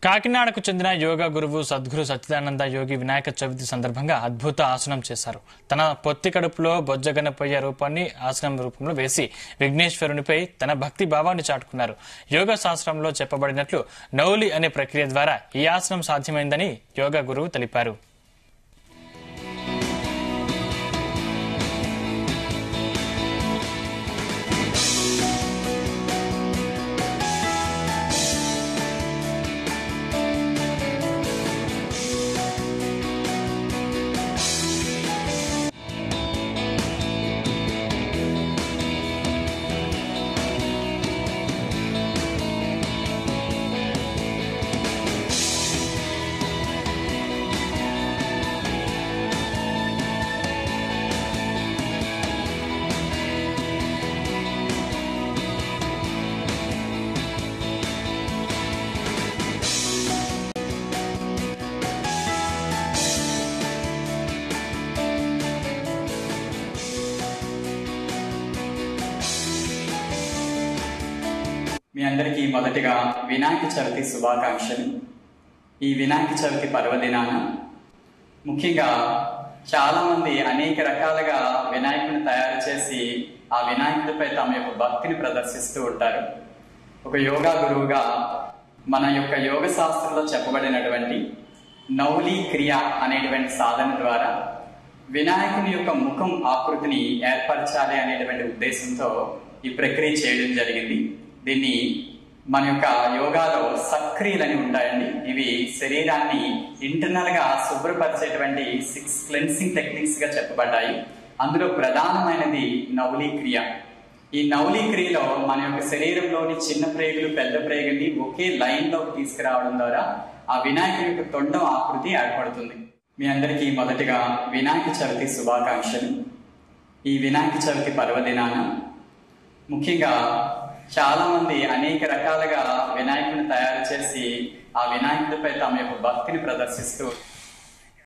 కాకినాడకు చెందిన యోగా గురువు సద్గురు సచ్చిదానంద యోగి వినాయక చవితి సందర్భంగా అద్భుత ఆసనం చేశారు తన పొత్తి కడుపులో బొజ్జగనపయ్య రూపాన్ని ఆసనం రూపంలో వేసి విఘ్నేశ్వరునిపై తన భక్తి భావాన్ని చాటుకున్నారు యోగా శాస్త్రంలో చెప్పబడినట్లు నౌలి అనే ప్రక్రియ ద్వారా ఈ ఆసనం సాధ్యమైందని యోగా గురువు తెలిపారు మీ అందరికీ మొదటిగా వినాయక చవితి శుభాకాంక్షలు ఈ వినాయక చవితి పర్వదినాన ముఖ్యంగా చాలా మంది అనేక రకాలుగా వినాయకుని తయారు చేసి ఆ వినాయకుడిపై తమ యొక్క భక్తిని ప్రదర్శిస్తూ ఉంటారు ఒక యోగా గురువుగా మన యొక్క యోగ శాస్త్రంలో చెప్పబడినటువంటి నౌలి క్రియ అనేటువంటి సాధన ద్వారా వినాయకుని యొక్క ముఖం ఆకృతిని ఏర్పరచాలి అనేటువంటి ఉద్దేశంతో ఈ ప్రక్రియ చేయడం జరిగింది దీన్ని మన యొక్క యోగాలో సక్రియలని ఉంటాయండి ఇవి శరీరాన్ని ఇంటర్నల్ గా శుభ్రపరిచేటువంటి సిక్స్ క్లెన్సింగ్ టెక్నిక్స్ గా చెప్పబడ్డాయి అందులో ప్రధానమైనది నవలీ క్రియ ఈ నవలీ క్రియలో మన యొక్క శరీరంలోని చిన్న ప్రేగులు పెద్ద ప్రేగుల్ని ఒకే లైన్ లోకి తీసుకురావడం ద్వారా ఆ వినాయకుడి యొక్క తొండం ఆకృతి ఏర్పడుతుంది మీ అందరికీ మొదటిగా వినాయక చవితి శుభాకాంక్షలు ఈ వినాయక చవితి పర్వదినాన ముఖ్యంగా చాలా మంది అనేక రకాలుగా వినాయకుడిని తయారు చేసి ఆ వినాయకుడిపై తమ యొక్క భక్తిని ప్రదర్శిస్తూ